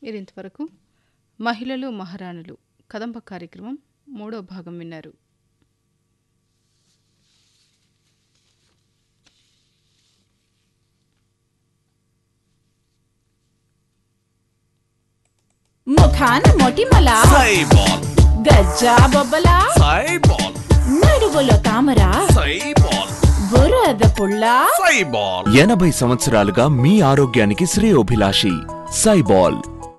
మీరు ఇంతవరకు మహిళలు మహారాణులు కదంబ కార్యక్రమం మూడో భాగం విన్నారు ముఖాన మొటిమల సైబాల్ గజ్జా బొబ్బల సైబాల్ నడువులో తామర సైబాల్ బురద పుల్ల సైబాల్ ఎనభై సంవత్సరాలుగా మీ ఆరోగ్యానికి శ్రేయోభిలాషి సైబాల్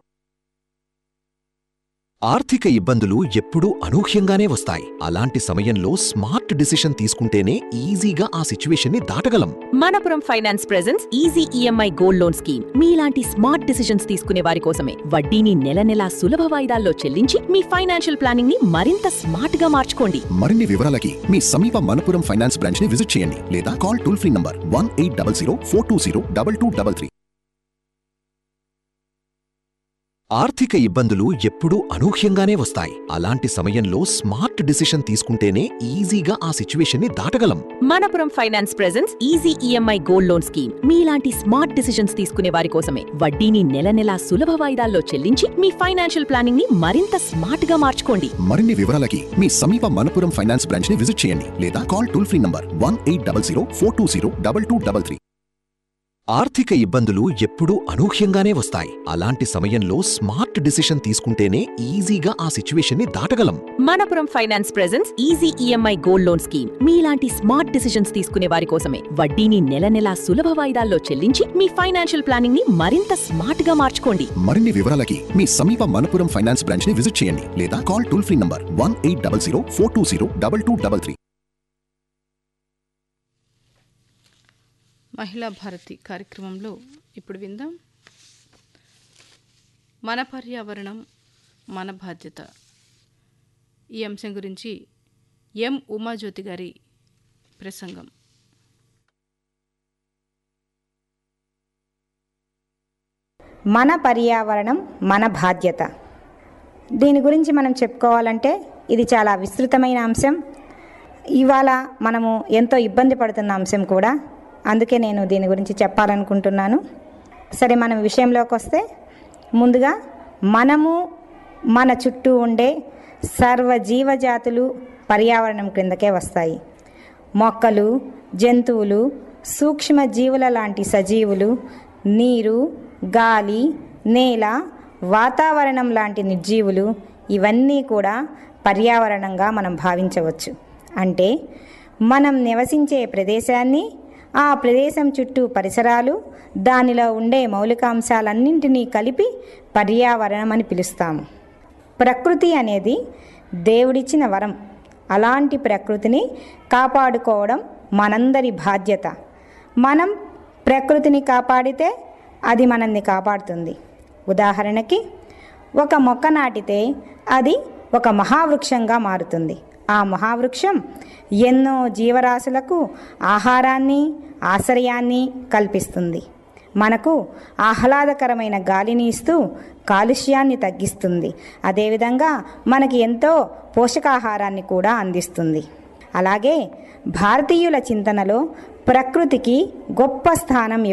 ఆర్థిక ఇబ్బందులు ఎప్పుడూ అనూహ్యంగానే వస్తాయి అలాంటి సమయంలో స్మార్ట్ డిసిషన్ తీసుకుంటేనే ఈజీగా ఆ సిచ్యువేషన్ని దాటగలం Manappuram Finance presence easy EMI gold loan scheme మీలాంటి స్మార్ట్ డిసిషన్స్ తీసుకునే వారి కోసమే వడ్డీని నెల నెలా సులభ వాయిదాల్లో చెల్లించి మీ ఫైనాన్షియల్ ప్లానింగ్ ని మరింత స్మార్ట్ గా మార్చుకోండి మరిన్ని వివరాలకి మీ సమీప మనపురం ఫైనాన్స్ బ్రాంచ్ ని విజిట్ చేయండి లేదా call toll free number one eight double zero four two zero double two double three ఆర్థిక ఇబ్బందులు ఎప్పుడూ అనూహ్యంగానే వస్తాయి అలాంటి సమయంలో స్మార్ట్ డిసిషన్ తీసుకుంటేనే ఈజీగా ఆ సిచ్యువేషన్ని దాటగలం Manappuram Finance presence easy EMI gold loan scheme మీలాంటి స్మార్ట్ డిసిషన్స్ తీసుకునే వారి కోసమే వడ్డీని నెల నెలా సులభ వాయిదాల్లో చెల్లించి మీ ఫైనాన్షియల్ ప్లానింగ్ ని మరింత స్మార్ట్ గా మార్చుకోండి మరిన్ని వివరాలకి మీ సమీప మనపురం ఫైనాన్స్ బ్రాంచ్ ని విజిట్ చేయండి లేదా call toll free number one eight double zero four two zero double two double three ఆర్థిక ఇబ్బందులు ఎప్పుడూ అనూహ్యంగానే వస్తాయి అలాంటి సమయంలో స్మార్ట్ డిసిషన్ తీసుకుంటేనే ఈజీగా ఆ సిచ్యువేషన్ని దాటగలం Manappuram Finance presence easy EMI gold loan scheme మీలాంటి స్మార్ట్ డిసిషన్స్ తీసుకునే వారి కోసమే వడ్డీని నెల నెలా సులభ వాయిదాల్లో చెల్లించి మీ ఫైనాన్షియల్ ప్లానింగ్ ని మరింత స్మార్ట్ గా మార్చుకోండి మరిన్ని వివరాలకి మీ సమీప మనపురం ఫైనాన్స్ బ్రాంచ్ ని విజిట్ చేయండి లేదా call toll free number one eight double zero four two zero double two double three Mahila Bharati కార్యక్రమంలో ఇప్పుడు విందాం మన పర్యావరణం మన బాధ్యత ఈ అంశం గురించి ఎం ఉమాజ్యోతి గారి ప్రసంగం మన పర్యావరణం మన బాధ్యత దీని గురించి మనం చెప్పుకోవాలంటే ఇది చాలా విస్తృతమైన అంశం ఇవాళ మనము ఎంతో ఇబ్బంది పడుతున్న అంశం కూడా అందుకే నేను దీని గురించి చెప్పాలనుకుంటున్నాను సరే మనం విషయంలోకి వస్తే ముందుగా మనము మన చుట్టూ ఉండే సర్వ జీవజాతులు పర్యావరణం క్రిందకే వస్తాయి మొక్కలు జంతువులు సూక్ష్మ జీవుల లాంటి సజీవులు నీరు గాలి నేల వాతావరణం లాంటి నిర్జీవులు ఇవన్నీ కూడా పర్యావరణంగా మనం భావించవచ్చు అంటే మనం నివసించే ప్రదేశాన్ని ఆ ప్రదేశం చుట్టూ పరిసరాలు దానిలో ఉండే మౌలికాంశాలన్నింటినీ కలిపి పర్యావరణం అని పిలుస్తాము ప్రకృతి అనేది దేవుడిచ్చిన వరం అలాంటి ప్రకృతిని కాపాడుకోవడం మనందరి బాధ్యత మనం ప్రకృతిని కాపాడితే అది మనల్ని కాపాడుతుంది ఉదాహరణకి ఒక మొక్క నాటితే అది ఒక మహావృక్షంగా మారుతుంది ఆ మహావృక్షం ఎన్నో జీవరాశులకు ఆహారాన్ని ఆశ్రయాన్ని కల్పిస్తుంది మనకు ఆహ్లాదకరమైన గాలిని ఇస్తూ కాలుష్యాన్ని తగ్గిస్తుంది అదేవిధంగా మనకి ఎంతో పోషకాహారాన్ని కూడా అందిస్తుంది అలాగే భారతీయుల చింతనలో ప్రకృతికి గొప్ప స్థానం